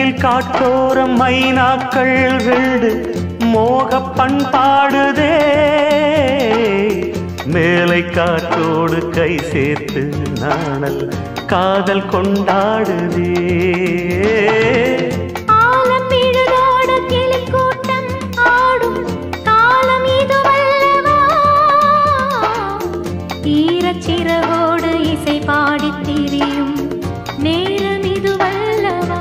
மேற்கில் காட்டோரம் மைனாக்கள் வெண்டு மோக பண்பாடுதே மேலை காற்றோடு கை சேர்த்து நாணல் காதல் கொண்டாடுதே ஆலம் விழுதோட கிளிக்கூட்டம் ஆடும் காலம் இதுவல்லவா ஈரச்சிறகோடு இசை பாடித் திரியும் நேரம் இதுவல்லவா